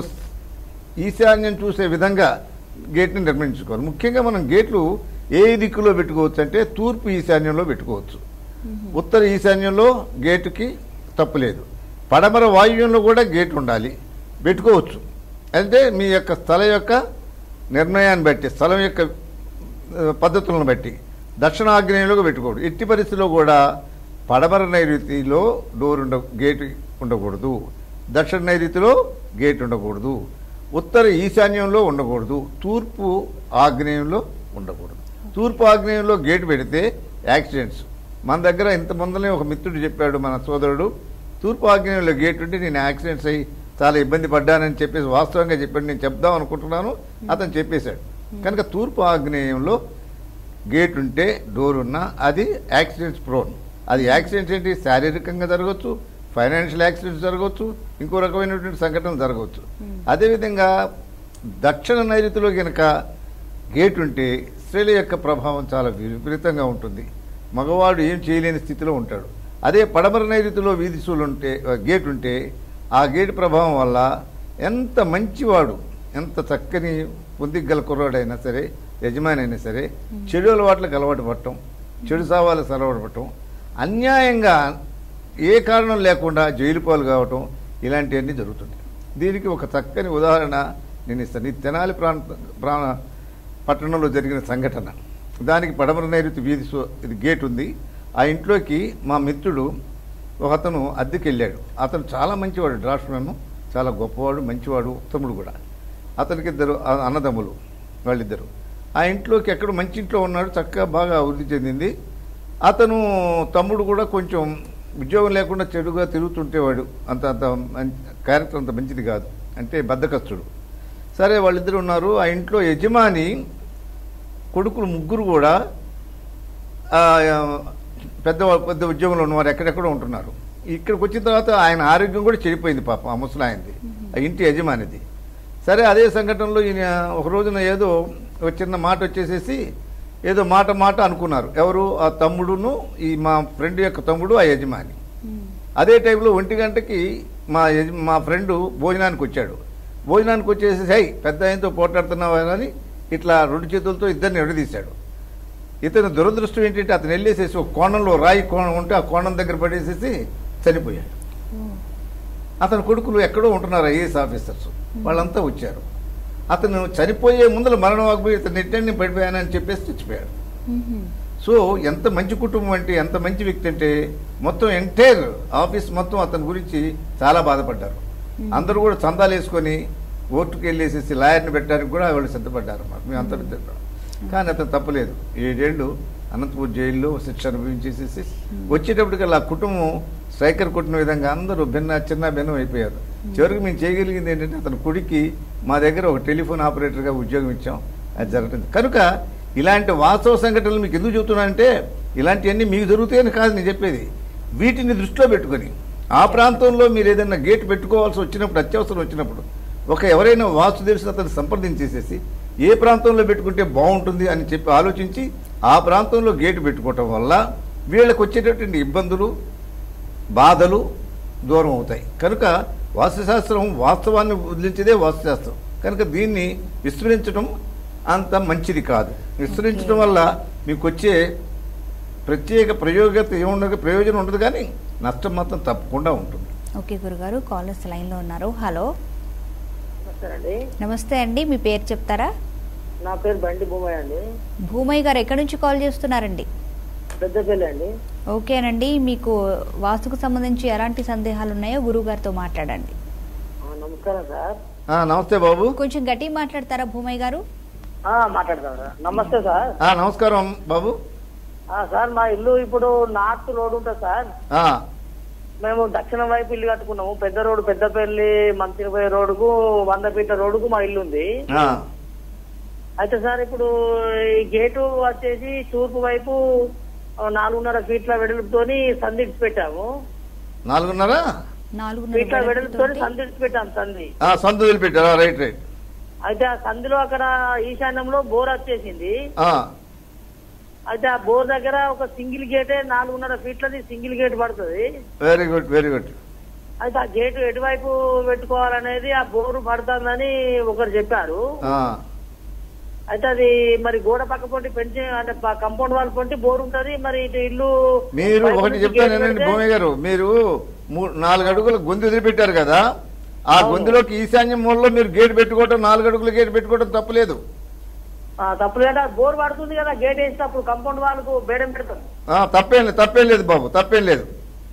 ఈశాన్యం చూసే విధంగా గేట్ని నిర్మించుకోవాలి ముఖ్యంగా మనం గేట్లు ఏ దిక్కులో పెట్టుకోవచ్చు అంటే తూర్పు ఈశాన్యంలో పెట్టుకోవచ్చు ఉత్తర ఈశాన్యంలో గేటుకి తప్పులేదు పడమర వాయువ్యంలో కూడా గేట్ ఉండాలి పెట్టుకోవచ్చు అంటే మీ యొక్క స్థలం యొక్క నిర్ణయాన్ని బట్టి స్థలం యొక్క ఆ, పద్ధతులను బట్టి దక్షిణాగ్నేయంలో పెట్టుకోడు ఎట్టి పరిస్థితిలో కూడా పడమర నైరుతిలో డోర్ ఉండ గేట్ ఉండకూడదు దక్షిణ నైరుతిలో గేట్ ఉండకూడదు ఉత్తర ఈశాన్యంలో ఉండకూడదు తూర్పు ఆగ్నేయంలో ఉండకూడదు తూర్పు ఆగ్నేయంలో గేట్ పెడితే యాక్సిడెంట్స్ మన దగ్గర ఇంత ముందలే ఒక మిత్రుడు చెప్పాడు మన సోదరుడు తూర్పు ఆగ్నేయంలో గేట్ ఉంటే నేను యాక్సిడెంట్స్ అయ్యి చాలా ఇబ్బంది పడ్డానని చెప్పేసి వాస్తవంగా చెప్పాడు నేను చెప్దాం అనుకుంటున్నాను అతను చెప్పేశాడు కనుక తూర్పు ఆగ్నేయంలో గేట్ ఉంటే డోర్ ఉన్నా అది యాక్సిడెంట్స్ ప్రోన్ అది యాక్సిడెంట్స్ ఏంటి శారీరకంగా జరగవచ్చు ఫైనాన్షియల్ యాక్సిడెంట్స్ జరగవచ్చు ఇంకో రకమైనటువంటి సంఘటనలు జరగవచ్చు అదేవిధంగా దక్షిణ నైరుతిలో కనుక గేట్ ఉంటే స్త్రీల యొక్క ప్రభావం చాలా విపరీతంగా ఉంటుంది మగవాడు ఏం చేయలేని స్థితిలో ఉంటాడు అదే పడమర నైరుతిలో వీధి సూలు ఉంటే ఆ, గేట్ ఉంటే ఆ గేట్ ప్రభావం వల్ల ఎంత మంచివాడు ఎంత చక్కని పొందిగల కుర్రాడైనా సరే యజమాని అయినా సరే చెడు అలవాట్లకు అలవాటు పడటం చెడు సావాలకు అలవాటు పడటం అన్యాయంగా ఏ కారణం లేకుండా జైలు పాలు కావటం ఇలాంటివన్నీ జరుగుతుంది దీనికి ఒక చక్కని ఉదాహరణ నేను ఇస్తాను ఈ తెనాలి ప్రాంత ప్రాణ పట్టణంలో జరిగిన సంఘటన దానికి పడమర నైరుతి వీధి సో- ఇది గేట్ ఉంది ఆ ఇంట్లోకి మా మిత్రుడు ఒక అతను అద్దెకి వెళ్ళాడు అతను చాలా మంచివాడు డ్రాఫ్ట్మెన్ చాలా గొప్పవాడు మంచివాడు ఉత్తముడు కూడా అతనికి ఇద్దరు ఆ- అన్నదమ్ములు వాళ్ళిద్దరు ఆ ఇంట్లోకి ఎక్కడ మంచి ఇంట్లో ఉన్నాడు చక్కగా బాగా అభివృద్ధి చెందింది అతను తమ్ముడు కూడా కొంచెం ఉద్యోగం లేకుండా చెడుగా తిరుగుతుంటేవాడు అంత అంత మం- క్యారెక్టర్ అంత మంచిది కాదు అంటే బద్దకస్తుడు సరే వాళ్ళిద్దరు ఉన్నారు ఆ ఇంట్లో యజమాని కొడుకులు ముగ్గురు కూడా ఆ, పెద్ద పెద్ద ఉద్యోగంలో ఉన్నవారు ఎక్కడెక్కడో ఉంటున్నారు ఇక్కడికి వచ్చిన తర్వాత ఆయన ఆరోగ్యం కూడా చెడిపోయింది పాపం ఆ ముసలాయంది ఆ ఇంటి యజమానిది సరే అదే సంఘటనలో ఈయన ఒక రోజున ఏదో ఒక చిన్న మాట వచ్చేసేసి ఏదో మాట మాట అనుకున్నారు ఎవరు ఆ తమ్ముడును ఈ మా ఫ్రెండ్ యొక్క తమ్ముడు ఆ యజమాని అదే టైంలో ఒంటి గంటకి మా యజ మా ఫ్రెండ్ భోజనానికి వచ్చాడు భోజనానికి వచ్చేసి హై పెద్ద ఆయనతో పోట్లాడుతున్నావా అని ఇట్లా రెండు చేతులతో ఇద్దరిని ఎడదీశాడు ఇతను దురదృష్టం ఏంటంటే అతను వెళ్ళేసేసి ఒక కోణంలో రాయి కోణం ఉంటే ఆ కోణం దగ్గర పడేసేసి చనిపోయాడు అతని కొడుకులు ఎక్కడో ఉంటున్నారు ఐఏఎస్ ఆఫీసర్స్ వాళ్ళంతా వచ్చారు అతను చనిపోయే ముందర మరణం ఆగిపోయి ఇతను నెట్టని పడిపోయానని చెప్పేసి చచ్చిపోయాడు సో ఎంత మంచి కుటుంబం అంటే ఎంత మంచి వ్యక్తి అంటే మొత్తం ఎంటైర్ ఆఫీస్ మొత్తం అతని గురించి చాలా బాధపడ్డారు అందరూ కూడా చందాలు వేసుకొని ఓటుకు వెళ్ళేసేసి లాయర్ని పెట్టడానికి కూడా వాళ్ళు సిద్ధపడ్డారు మాకు మేము అంతా తింటాం కానీ అతను తప్పలేదు ఏడేళ్ళు అనంతపూర్ జైల్లో శిక్ష అనుభవించేసేసి వచ్చేటప్పటికల్లా ఆ కుటుంబం స్ట్రైకర్ కొట్టిన విధంగా అందరూ భిన్న చిన్న భిన్నం అయిపోయారు చివరికి మేము చేయగలిగింది ఏంటంటే అతని కొడుక్కి మా దగ్గర ఒక టెలిఫోన్ ఆపరేటర్గా ఉద్యోగం ఇచ్చాం అది జరగలేదు కనుక ఇలాంటి వాస్తవ సంఘటనలు మీకు ఎందుకు చెబుతున్నానంటే ఇలాంటివన్నీ మీకు జరుగుతాయని కాదు నేను చెప్పేది వీటిని దృష్టిలో పెట్టుకొని ఆ ప్రాంతంలో మీరు ఏదైనా గేట్ పెట్టుకోవాల్సి వచ్చినప్పుడు అత్యవసరం వచ్చినప్పుడు ఒక ఎవరైనా వాస్తు తెలిసిన అతను సంప్రదించేసేసి ఏ ప్రాంతంలో పెట్టుకుంటే బాగుంటుంది అని చెప్పి ఆలోచించి ఆ ప్రాంతంలో గేటు పెట్టుకోవటం వల్ల వీళ్ళకి వచ్చేటటువంటి ఇబ్బందులు బాధలు దూరం అవుతాయి కనుక వాస్తుశాస్త్రం వాస్తవాన్ని వదిలించేదే వాస్తుశాస్త్రం కనుక దీన్ని విస్మరించడం అంత మంచిది కాదు విస్తరించడం వల్ల మీకు వచ్చే ప్రత్యేక ప్రయోగత ఏముండదు ప్రయోజనం ఉండదు కానీ నష్టం మాత్రం తప్పకుండా ఉంటుంది ఓకే గురుగారు కాలర్స్ లైన్లో ఉన్నారు హలో నమస్తేనండి నమస్తే అండి మీ పేరు చెప్తారా నా పేరు బండి భూమయ్య అండి భూమయ్య గారు ఎక్కడి నుంచి కాల్ చేస్తున్నారండి పెద్దపల్లి అండి ఓకేనండి మీకు వాస్తుకు సంబంధించి ఎలాంటి సందేహాలు ఉన్నాయో గురువు గారితో మాట్లాడండి ఆ, నమస్కారం సార్ ఆ, నమస్తే బాబు కొంచెం గట్టిగా మాట్లాడతారా భూమయ్య గారు ఆ, మాట్లాడతాం సార్ నమస్తే సార్ ఆ, నమస్కారం బాబు ఆ, సార్ మా ఇల్లు ఇప్పుడు నార్త్ రోడ్ ఉంటుంది సార్ ఆ, మేము దక్షిణం వైపు ఇల్లు కట్టుకున్నాము పెద్ద రోడ్డు పెద్దపల్లి మంచిపోయే రోడ్డుకు వంద ఫీట్ల రోడ్డుకు మా ఇల్లు ఉంది ఆ, అయితే సార్ ఇప్పుడు ఈ గేటు వచ్చేసి తూర్పు వైపు ఆ, నాలుగున్నర ఫీట్ల వెడల్పుతోని సందిడిచి పెట్టాము ఫీట్ల నాలుగున్నర ఫీట్ల వెడల్పుతోటి వెడల్పుతోని సందిడిచి పెట్టాము సంది ఆ, సందు వదిలిపెట్టారా రైట్ రైట్ అయితే ఆ సందులో అక్కడ ఈశాన్యంలో బోర్ వచ్చేసింది ఆ, అయితే ఆ బోర్ దగ్గర ఒక సింగిల్ గేటే నాలుగున్నర ఫీట్లది సింగిల్ గేట్ పడుతుంది వెరీ గుడ్ వెరీ గుడ్ అయితే ఆ గేటు ఎటువైపు పెట్టుకోవాలనేది ఆ బోరు పడుతుందని ఒకరు చెప్పారు ఆ, అయితే అది మరి గోడ పక్క పొంటి పెంచి అంటే కంపౌండ్ వాళ్ళ పొంటి బోర్ ఉంటది మరి ఇటు ఇల్లు మీరు బయట ఒకటి నుంచి చెప్తాను గేట్ ఏనండి పెడితే- భూమి గారు మీరు మూ- నాలుగు అడుగుల గొంతు వదిలిపెట్టారు కదా ఆ గొంతులోకి ఈశాన్యం మూలలో మీరు గేట్ పెట్టుకోవటం నాలుగు అడుగుల గేట్ పెట్టుకోవటం తప్పలేదు ఆ, తప్పులు కదా బోర్ పడుతుంది కదా గేట్ వేసినప్పుడు కంపౌండ్ వాళ్ళకు బేడం పెడతాం ఆ, తప్పేం లేదు తప్పేం లేదు బాబు తప్పేం లేదు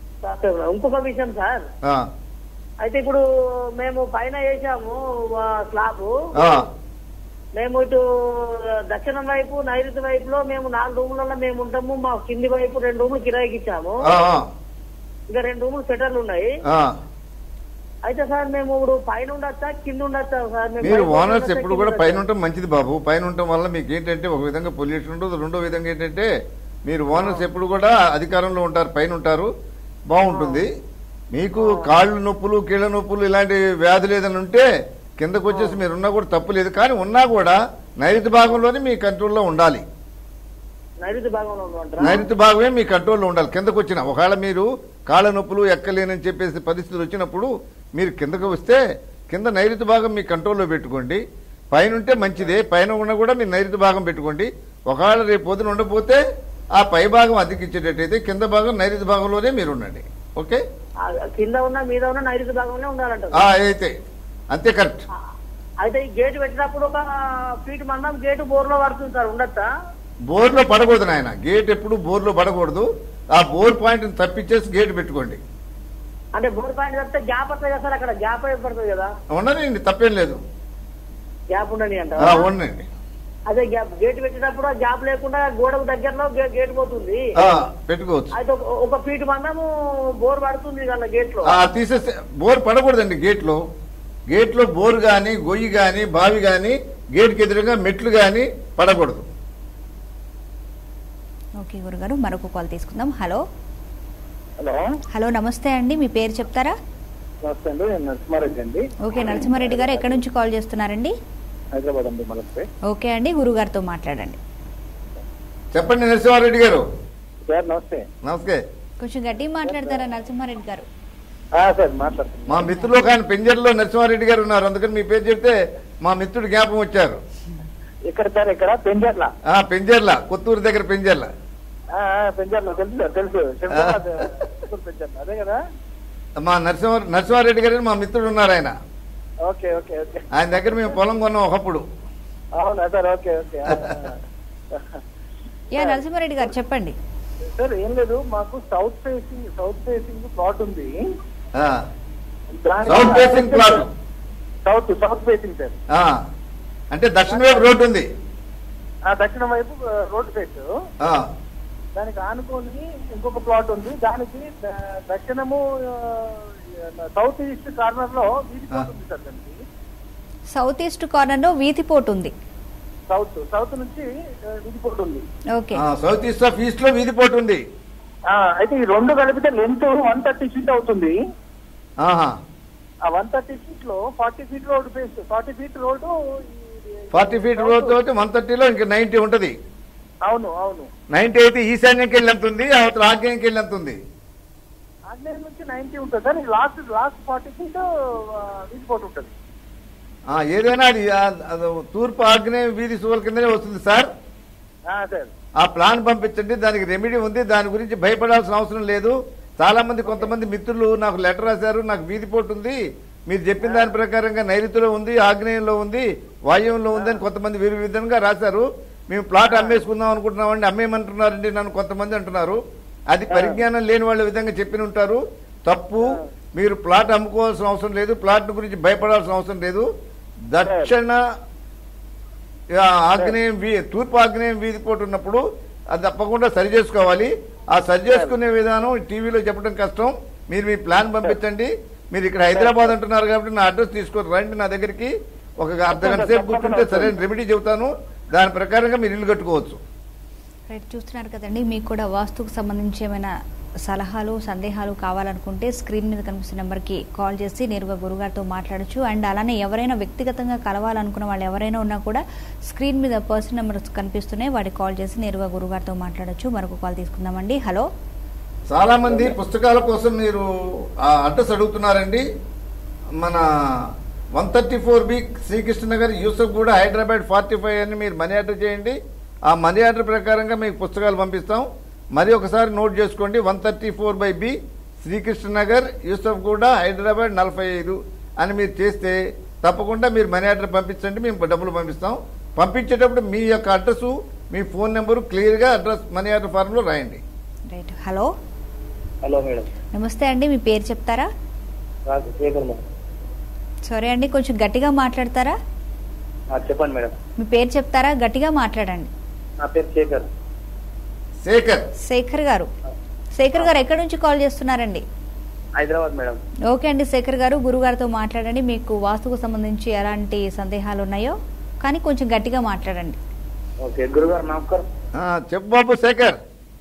ఇంకొక విషయం సార్ ఆ, అయితే ఇప్పుడు మేము పైన వేసాము ఆ, స్లాబ్ ఆ, మేము ఇటు దక్షిణం వైపు నైరుతి వైపులో మేము నాలుగు రూములలో మేము ఉంటాము మా కింది వైపు రెండు రూములు కిరాయికి ఇచ్చాము ఆ, ఆ, ఇంకా రెండు రూములు సెటర్లు ఉన్నాయి ఆ. అయితే సార్ మేము ఇప్పుడు పైన ఉండొచ్చా కింద ఉండొచ్చా సార్ మేము మీరు పైన ఓనర్స్ ఉండొచ్చా, ఎప్పుడు కింద కూడా ఉండొచ్చా? పైన ఉండటం మంచిది బాబు పైన ఉండటం వల్ల మీకు ఏంటంటే ఒక విధంగా పొల్యూషన్ ఉండదు రెండో విధంగా ఏంటంటే మీరు ఓనర్స్ ఎప్పుడు కూడా అధికారంలో ఉంటారు పైన ఉంటారు బాగుంటుంది మీకు కాళ్ళు నొప్పులు కీళ్ళ నొప్పులు ఇలాంటి వ్యాధులు ఏదైనా ఉంటే కిందకు వచ్చేసి మీరు ఉన్నా కూడా తప్పు లేదు కానీ ఉన్నా కూడా నైరుతి భాగంలోనే మీ కంట్రోల్లో ఉండాలి నైరుతి భాగంలో ఉండమంటారా నైరుతి భాగమే మీ కంట్రోల్లో ఉండాలి కిందకు వచ్చిన ఒకవేళ మీరు కాళ్ళ నొప్పులు ఎక్కలేనని చెప్పేసి పరిస్థితులు వచ్చినప్పుడు మీరు కిందకు వస్తే కింద నైరుతి భాగం మీ కంట్రోల్లో పెట్టుకోండి పైన ఉంటే మంచిదే పైన ఉన్న కూడా మీరు నైరుతి భాగం పెట్టుకోండి ఒకవేళ రేపు పొద్దున ఉండకపోతే ఆ పై భాగం అద్దెకిచ్చేటట్టయితే కింద భాగం నైరుతి భాగంలోనే మీరు ఉండండి ఓకే ఆ, కింద ఉన్న మీద ఉన్న నైరుతి భాగంలో ఉండాలంట ఆ, అయితే అంతే కరెక్ట్ అయితే ఈ గేట్ పెట్టినప్పుడు ఒక ఫీట్ మందం గేటు బోర్లో పడుతుంది సార్ ఉండొచ్చా బోర్లో పడకూడదు నాయన గేట్ ఎప్పుడు బోర్లో పడకూడదు ఆ బోర్ పాయింట్ని తప్పించేసి గేట్ పెట్టుకోండి అంటే బోర్ పాయింట్ చెప్తే గ్యాప్ వస్తుంది కదా సార్ అక్కడ గ్యాప్ పడుతుంది కదా ఉండనండి తప్పేం లేదు గ్యాప్ ఉండని అంట ఆ, ఉండండి అదే గ్యాప్ గేట్ పెట్టినప్పుడు ఆ గ్యాప్ లేకుండా గోడకు దగ్గరలో గే- గేట్ పోతుంది ఆ, పెట్టుకోవచ్చు అయితే ఒక- ఒక ఫీట్ మందము బోర్ పడుతుంది కదా గేట్ లో ఆ, తీసేస్తే బోర్ పడకూడదండి గేట్లో గేట్లో బోర్ కానీ గొయ్యి కానీ బావి కానీ గేట్కి ఎదురుగా మెట్లు కానీ పడకూడదు ఓకే గురుగారు మరొక కాల్ తీసుకుందాం హలో హలో హలో నమస్తే అండి మీ పేరు చెప్తారా నమస్తే అండి నేను నరసింహారెడ్డి అండి ఓకే నరసింహారెడ్డి గారు ఎక్కడి నుంచి కాల్ చేస్తున్నారండి హైదరాబాద్ అండి మనస్తే ఓకే అండి గురుగారితో మాట్లాడండి చెప్పండి నరసింహారెడ్డి గారు సార్ నమస్తే నమస్తే కొంచెం గట్టిగా మాట్లాడతారా నరసింహారెడ్డి గారు ఆ, సార్ మాట్లాడుతున్నాను మా మిత్రులు ఒక ఆయన పెంజర్లో నరసింహారెడ్డి గారు ఉన్నారు అందుకని మీ పేరు చెప్తే మా మిత్రుడు జ్ఞాపకం వచ్చారు ఇక్కడ సార్ ఇక్కడ పెంజర్ల ఆ పెంజర్ల కొత్తూరు దగ్గర పెంజర్ల ఆ, ఆ, పెంజర్ల తెలుసు సార్ తెలుసు శంకరాబాద్ చిత్తూరు పెంజర్ల అదే కదా మా నరసింహ నరసింహారెడ్డి గారు మా మిత్రుడు ఉన్నారు ఆయన ఓకే ఓకే ఓకే ఆయన దగ్గర మేము పొలం కొన్నాం ఒకప్పుడు అవునా సార్ ఓకే ఓకే ఆ, ఆ. యా నరసింహారెడ్డి గారు చెప్పండి సార్ ఏం లేదు మాకు south facing south facing plot ఉంది ఆ, దానికి- south facing plot south south facing sir ఆ, అంటే దక్షిణ వైపు రోడ్డు ఉంది ఆ దక్షిణ వైపు రోడ్ ఫేస్ ఆ, దానికి ఆనుకొని ఇంకొక ప్లాట్ ఉంది దానికి ద- దక్షిణము ఆ, సౌత్ ఈస్ట్ కార్నర్ లో వీధి ప్లాట్ ఉంది సార్ దానికి సౌత్ ఈస్ట్ కార్నర్ లో వీధిపోటు ఉంది సౌత్ సౌత్ నుంచి ఆ, వీధి పోటు ఉంది ఓకే ఆ, సౌత్ ఈస్ట్ ఆఫ్ ఈస్ట్ లో వీధి పోటు ఉంది ఆ, అయితే ఈ రెండు కలిపితే లెంత్ వన్ థర్టీ ఫీట్ అవుతుంది ఆహా ఆ వన్ థర్టీ ఫీట్ లో forty feet road face forty feet road forty feet road తోటి వన్ థర్టీలో ఇంకా నైన్టీ ఉంటది అవును అవును నైన్టీ అయితే ఈశాన్యంకి వెళ్ళి ఎంత ఉంది అవతల ఆగ్నేయంకి వెళ్ళి ఎంత ఉంది ఆగ్నేయం నుంచి నైన్టీ ఉంటుంది sir last last forty feet వీధి పోటు ఉంటుంది ఆ, ఏదైనా అది ఆ, అది తూర్పు ఆగ్నేయ వీధి సువల కిందనే వస్తుంది సార్ ఆ, సార్ ఆ ప్లాన్ పంపించండి దానికి రెమెడీ ఉంది దాని గురించి భయపడాల్సిన అవసరం లేదు చాలా మంది కొంతమంది మిత్రులు నాకు లెటర్ రాశారు నాకు వీధి పోటు ఉంది మీరు చెప్పిన దాని ప్రకారంగా నైరుతిలో ఉంది ఆగ్నేయంలో ఉంది వాయువ్యంలో ఉంది అని కొంతమంది వేరు విధంగా రాశారు మేము ప్లాట్ అమ్మేసుకుందాం అనుకుంటున్నామండి అమ్మేయమంటున్నారండి నన్ను కొంతమంది అంటున్నారు అది పరిజ్ఞానం లేని వాళ్ళ విధంగా చెప్పిన ఉంటారు తప్పు మీరు ప్లాట్ అమ్ముకోవాల్సిన అవసరం లేదు ప్లాట్ గురించి భయపడాల్సిన అవసరం లేదు దక్షిణ ఆ, ఆగ్నేయం వీ తూర్పు ఆగ్నేయం వీధి పోటు ఉన్నప్పుడు అది తప్పకుండా సరి చేసుకోవాలి ఆ సరి చేసుకునే విధానం టీవీలో చెప్పడం కష్టం మీరు మీ ప్లాన్ పంపించండి మీరు ఇక్కడ హైదరాబాద్ అంటున్నారు కాబట్టి నా అడ్రస్ తీసుకొని రండి నా దగ్గరికి ఒక అర్ధ గంట సేపు కూర్చుంటే సరైన రెమెడీ చెబుతాను దాని ప్రకారంగా మీరు ఇల్లు కట్టుకోవచ్చు రైట్ చూస్తున్నారు కదండి మీకు కూడా వాస్తుకు సంబంధించి ఏమైనా సలహాలు సందేహాలు కావాలనుకుంటే స్క్రీన్ మీద కనిపిస్తున్న నెంబర్కి కాల్ చేసి నేరుగా గురుగారితో మాట్లాడొచ్చు అండ్ అలానే ఎవరైనా వ్యక్తిగతంగా కలవాలనుకున్న వాళ్ళు ఎవరైనా ఉన్నా కూడా స్క్రీన్ మీద పర్సన్ నెంబర్స్ కనిపిస్తున్నాయి వాటికి కాల్ చేసి నేరుగా గురుగారితో మాట్లాడొచ్చు మరొక కాల్ తీసుకుందామండి హలో చాలా మంది పుస్తకాల కోసం మీరు ఆ అడ్రస్ అడుగుతున్నారండి మన one thirty four B Srikrishna Nagar Yousufguda Hyderabad forty five అని మీరు మనీ ఆర్డర్ చేయండి ఆ మనీ ఆర్డర్ ప్రకారంగా మీకు పుస్తకాలు పంపిస్తాం మరి ఒకసారి నోట్ చేసుకోండి one thirty four by B Srikrishna Nagar Yousufguda Hyderabad నలభై ఐదు అని మీరు చేస్తే తప్పకుండా మీరు మనీ ఆర్డర్ పంపించండి మేము డబ్బులు పంపిస్తాం పంపించేటప్పుడు మీ యొక్క అడ్రస్ మీ ఫోన్ నెంబరు క్లియర్గా అడ్రస్ మనీ ఆర్డర్ ఫార్మ్లో రాయండి రైట్ హలో హలో మేడం నమస్తే అండి మీ పేరు చెప్తారా నాకు శేఖర్ మేడం సరే అండి కొంచెం గట్టిగా మాట్లాడతారా చెప్పండి మేడం మీ పేరు చెప్తారా గట్టిగా మాట్లాడండి నా పేరు శేఖర్ శేఖర్ శేఖర్ గారు శేఖర్ గారు ఎక్కడి నుంచి కాల్ చేస్తున్నారండి హైదరాబాద్ మేడం ఓకే అండి శేఖర్ గారు గురుగారితో మాట్లాడండి మీకు వాస్తుకు సంబంధించి ఎలాంటి సందేహాలు ఉన్నాయో కానీ కొంచెం గట్టిగా మాట్లాడండి ఓకే గురుగారు నమస్కారం ఆ, చెప్పు బాబు శేఖర్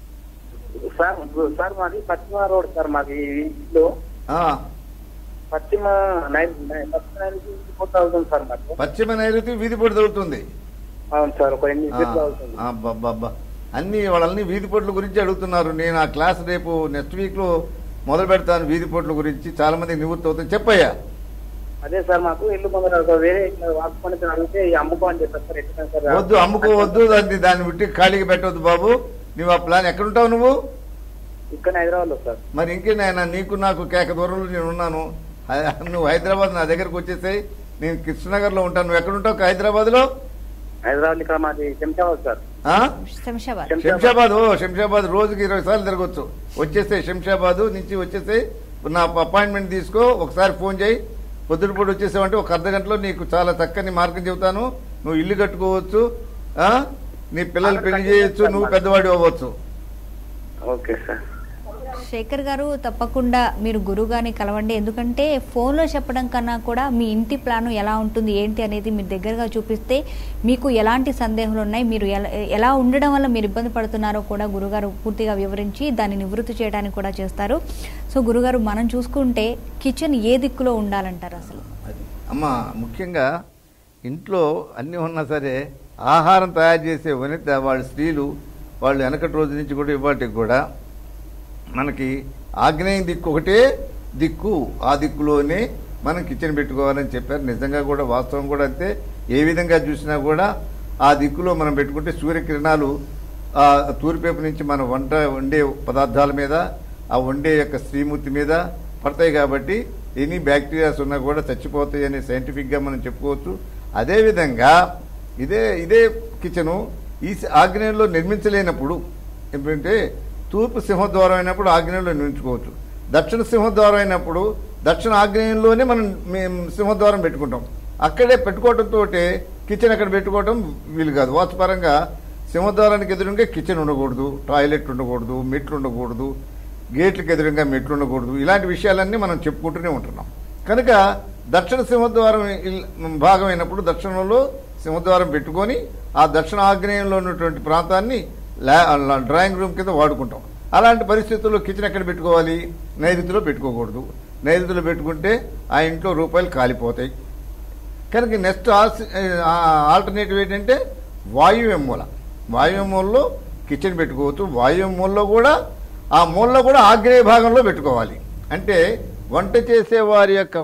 సార్ సార్ మాది పశ్చిమ రోడ్ సార్ మాది ఈ ఇంట్లో ఆ, పశ్చిమ నైన్ నైన్- పశ్చిమ నైన్కి పోతా అవుతుంది సార్ మాకు పశ్చిమ నైరుతి వీధి పొడి దొరుకుతుంది అవును సార్ ఒక ఎనిమిది ఆ, ఫీట్లు అవుతుంది ఆ, అబ్బబ్బబ్బా. అన్ని వాళ్ళని వీధి పొట్ల గురించి అడుగుతున్నారు నేను ఆ క్లాస్ రేపు నెక్స్ట్ వీక్లో మొదలు పెడతాను వీధి పొట్ల గురించి చాలా మందికి నివృత్తి అవుతుంది చెప్పయ్యా అదే సార్ మాకు ఇల్లు ముందర ఒక వేరే వాసుకొని అడిగితే ఈ అమ్ముకో అని చెప్పారు సార్ ఎట్లా సార్ వద్దు అమ్ముకోవద్దు దాన్ని దాన్ని విట్టి ఖాళీగా పెట్టవద్దు బాబు నువ్వు ఆ ప్లాన్ ఎక్కడుంటావు నువ్వు ఇక్కడ హైదరాబాద్ లో సార్ మరి ఇంకేనాయన నీకు నాకు కేక దూరంలో నేను ఉన్నాను హై- నువ్వు హైదరాబాద్ నా దగ్గరకు వచ్చేసాయి నేను కృష్ణనగర్లో ఉంటాను నువ్వు ఎక్కడుంటావు హైదరాబాద్లో హైదరాబాద్ ఇక్కడ మాది శంషాబాద్ సార్ ఆ? శంషాబాద్ శంషాబాద్ ఓ శంషాబాద్ రోజుకి ఇరవై సార్లు తిరగచ్చు వచ్చేస్తే శంషాబాద్ నుంచి వచ్చేస్తే నా అపాయింట్మెంట్ తీసుకో ఒకసారి ఫోన్ చేయి పొద్దుటిపూట వచ్చేసావంటే ఒక అర్ధ గంటలో నీకు చాలా చక్కని మార్గం చెబుతాను నువ్వు ఇల్లు కట్టుకోవచ్చు ఆ? నీ పిల్లలు పెళ్లి చేయొచ్చు నువ్వు పెద్దవాడి అవ్వచ్చు ఓకే సార్ శేఖర్ గారు తప్పకుండా మీరు గురువుగారిని కలవండి ఎందుకంటే ఫోన్లో చెప్పడం కన్నా కూడా మీ ఇంటి ప్లాను ఎలా ఉంటుంది ఏంటి అనేది మీరు దగ్గరగా చూపిస్తే మీకు ఎలాంటి సందేహాలు ఉన్నాయి మీరు ఎలా ఎలా ఉండడం వల్ల మీరు ఇబ్బంది పడుతున్నారో కూడా గురుగారు పూర్తిగా వివరించి దాన్ని నివృత్తి చేయడానికి కూడా చేస్తారు సో గురుగారు మనం చూసుకుంటే కిచెన్ ఏ దిక్కులో ఉండాలంటారు అసలు అది అమ్మ ముఖ్యంగా ఇంట్లో అన్నీ ఉన్నా సరే ఆహారం తయారు చేసే వనిత వాళ్ళ స్త్రీలు వాళ్ళు వెనకటి రోజు నుంచి కూడా ఇవాటికి కూడా మనకి ఆగ్నేయం దిక్కు ఒకటే దిక్కు ఆ దిక్కులోనే మనం కిచెన్ పెట్టుకోవాలని చెప్పారు నిజంగా కూడా వాస్తవం కూడా అంతే ఏ విధంగా చూసినా కూడా ఆ దిక్కులో మనం పెట్టుకుంటే సూర్యకిరణాలు ఆ తూర్పేపు నుంచి మనం వంట వండే పదార్థాల మీద ఆ వండే యొక్క శ్రీమూర్తి మీద పడతాయి కాబట్టి ఎనీ బ్యాక్టీరియాస్ ఉన్నా కూడా చచ్చిపోతాయి అని సైంటిఫిక్గా మనం చెప్పుకోవచ్చు అదేవిధంగా ఇదే ఇదే కిచెను ఈ ఆగ్నేయంలో నిర్మించలేనప్పుడు ఏంటంటే తూర్పు సింహద్వారం అయినప్పుడు ఆగ్నేయంలో నిర్మించుకోవచ్చు దక్షిణ సింహద్వారం అయినప్పుడు దక్షిణ ఆగ్నేయంలోనే మనం మేము సింహద్వారం పెట్టుకుంటాం అక్కడే పెట్టుకోవడంతో కిచెన్ అక్కడ పెట్టుకోవడం వీలు కాదు వాస్తుపరంగా సింహద్వారానికి ఎదురుగా కిచెన్ ఉండకూడదు టాయిలెట్ ఉండకూడదు మెట్లు ఉండకూడదు గేట్లకు ఎదురుగా మెట్లు ఉండకూడదు ఇలాంటి విషయాలన్నీ మనం చెప్పుకుంటూనే ఉంటున్నాం కనుక దక్షిణ సింహద్వారం ఇల్- భాగం అయినప్పుడు దక్షిణంలో సింహద్వారం పెట్టుకొని ఆ దక్షిణ ఆగ్నేయంలో ఉన్నటువంటి ప్రాంతాన్ని లా- లా- డ్రాయింగ్ రూమ్ కింద వాడుకుంటాం అలాంటి పరిస్థితుల్లో కిచెన్ ఎక్కడ పెట్టుకోవాలి నైరుతిలో పెట్టుకోకూడదు నైరుతిలో పెట్టుకుంటే ఆ ఇంట్లో రూపాయలు కాలిపోతాయి కనుక నెక్స్ట్ ఆల్టర్నేటివ్ ఏంటంటే వాయువ్య మూల వాయువ్య మూలలో కిచెన్ పెట్టుకోవచ్చు వాయువ్య మూలలో కూడా ఆ మూలలో కూడా ఆగ్నేయ భాగంలో పెట్టుకోవాలి అంటే వంట చేసే వారి యొక్క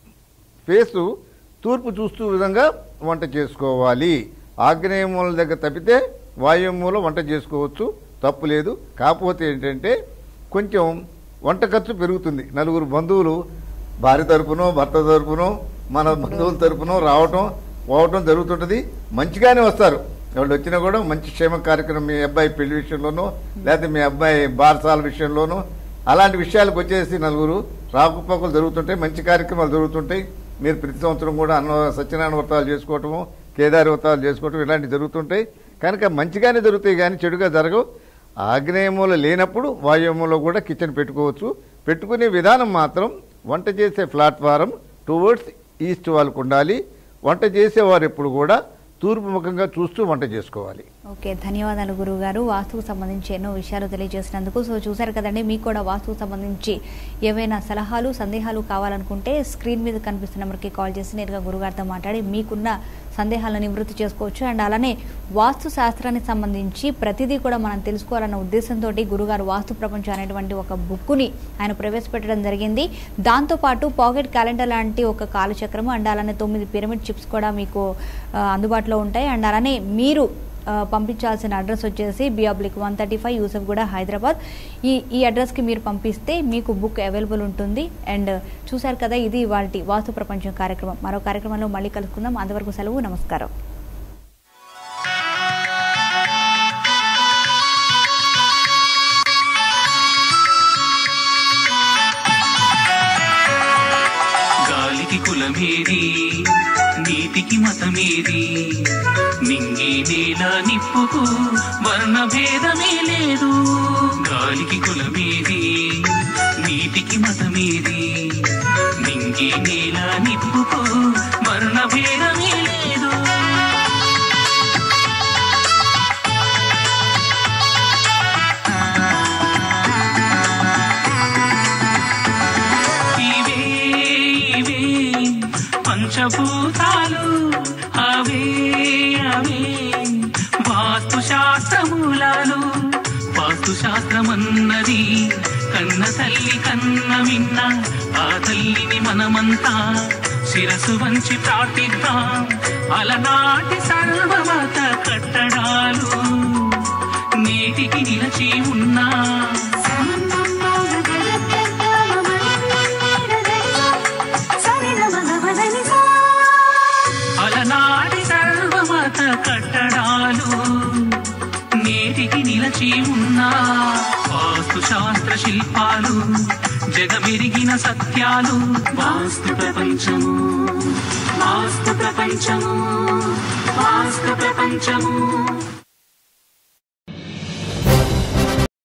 ఫేసు తూర్పు చూస్తూ విధంగా వంట చేసుకోవాలి ఆగ్నేయ మూల దగ్గర తప్పితే వాయువ్య మూల వంట చేసుకోవచ్చు తప్పు లేదు కాకపోతే ఏంటంటే కొంచెం వంట ఖర్చు పెరుగుతుంది నలుగురు బంధువులు భార్య తరపునో భర్త తరపునో మన బంధువుల తరపునో రావటం పోవటం జరుగుతుంటుంది మంచిగానే వస్తారు వాళ్ళు వచ్చినా కూడా మంచి క్షేమ కార్యక్రమం మీ అబ్బాయి పెళ్లి విషయంలోనో లేకపోతే మీ అబ్బాయి బారసాల విషయంలోనో అలాంటి విషయాలకు వచ్చేసి నలుగురు రాకపోకలు జరుగుతుంటాయి మంచి కార్యక్రమాలు జరుగుతుంటాయి మీరు ప్రతి సంవత్సరం కూడా అన్న సత్యనారాయణ వ్రతాలు చేసుకోవటము కేదారి వ్రతాలు చేసుకోవటం ఇలాంటివి జరుగుతుంటాయి కనుక మంచిగానే జరుగుతాయి కానీ చెడుగా జరగవు ఆగ్నేయములో లేనప్పుడు వాయువ్యంలో కూడా కిచెన్ పెట్టుకోవచ్చు పెట్టుకునే విధానం మాత్రం వంట చేసే ప్లాట్ఫారం టువర్డ్స్ ఈస్ట్ వాళ్ళకు ఉండాలి వంట చేసేవారు ఎప్పుడు కూడా తూర్పు ముఖంగా చూస్తూ వంట చేసుకోవాలి ఓకే ధన్యవాదాలు గురువు గారు వాస్తుకు సంబంధించి ఎన్నో విషయాలు తెలియజేసినందుకు సో చూసారు కదండి మీకు కూడా వాస్తుకు సంబంధించి ఏవైనా సలహాలు సందేహాలు కావాలనుకుంటే స్క్రీన్ మీద కనిపిస్తున్న నెంబర్కి కాల్ చేసి నేరుగా గురుగారితో మాట్లాడి మీకున్న సందేహాలను నివృత్తి చేసుకోవచ్చు అండ్ అలానే వాస్తు శాస్త్రానికి సంబంధించి ప్రతిదీ కూడా మనం తెలుసుకోవాలన్న ఉద్దేశంతో గురుగారు వాస్తు ప్రపంచం అనేటువంటి ఒక బుక్కుని ఆయన ప్రవేశపెట్టడం జరిగింది దాంతోపాటు పాకెట్ క్యాలెండర్ లాంటి ఒక కాలచక్రం అండ్ అలానే తొమ్మిది పిరమిడ్ చిప్స్ కూడా మీకు ఆ, అందుబాటులో ఉంటాయి అండ్ అలానే మీరు ఆ, పంపించాల్సిన అడ్రస్ వచ్చేసి B oblique one thirty five Yousufguda Hyderabad ఈ ఈ అడ్రస్కి మీరు పంపిస్తే మీకు బుక్ అవైలబుల్ ఉంటుంది అండ్ చూశారు కదా ఇది వాటి వాస్తు ప్రపంచం కార్యక్రమం మరో కార్యక్రమంలో మళ్ళీ కలుసుకుందాం అంతవరకు సెలవు నమస్కారం గాలికి కులమేది నీతికి మతమేది నింగి నేల నిప్పుకు వర్ణ భేదమే లేదు గాలికి కులమేది నీతికి మతమేది నింగి నేల నిప్పుకు వర్ణ భేదమే లేదు ఇవే ఇవే పంచభూతాలు అవే అవే వాస్తు వాస్తు శాస్త్రమూలాలు వాస్తు శాస్త్రమన్నది కన్న తల్లి కన్న విన్న ఆ తల్లిని మనమంతా శిరసు వంచి ప్రార్థిద్దాం అలనాటి సర్వమత కట్టడాలు నేటికి నిలచి ఉన్నా అలనాటి సర్వమత కట్టడాలు నేటికి నిలచి ఉన్నా వాస్తు శాస్త్ర శిల్పాలు జగమెరిగిన సత్యాలు వాస్తు ప్రపంచము వాస్తు ప్రపంచము వాస్తు ప్రపంచము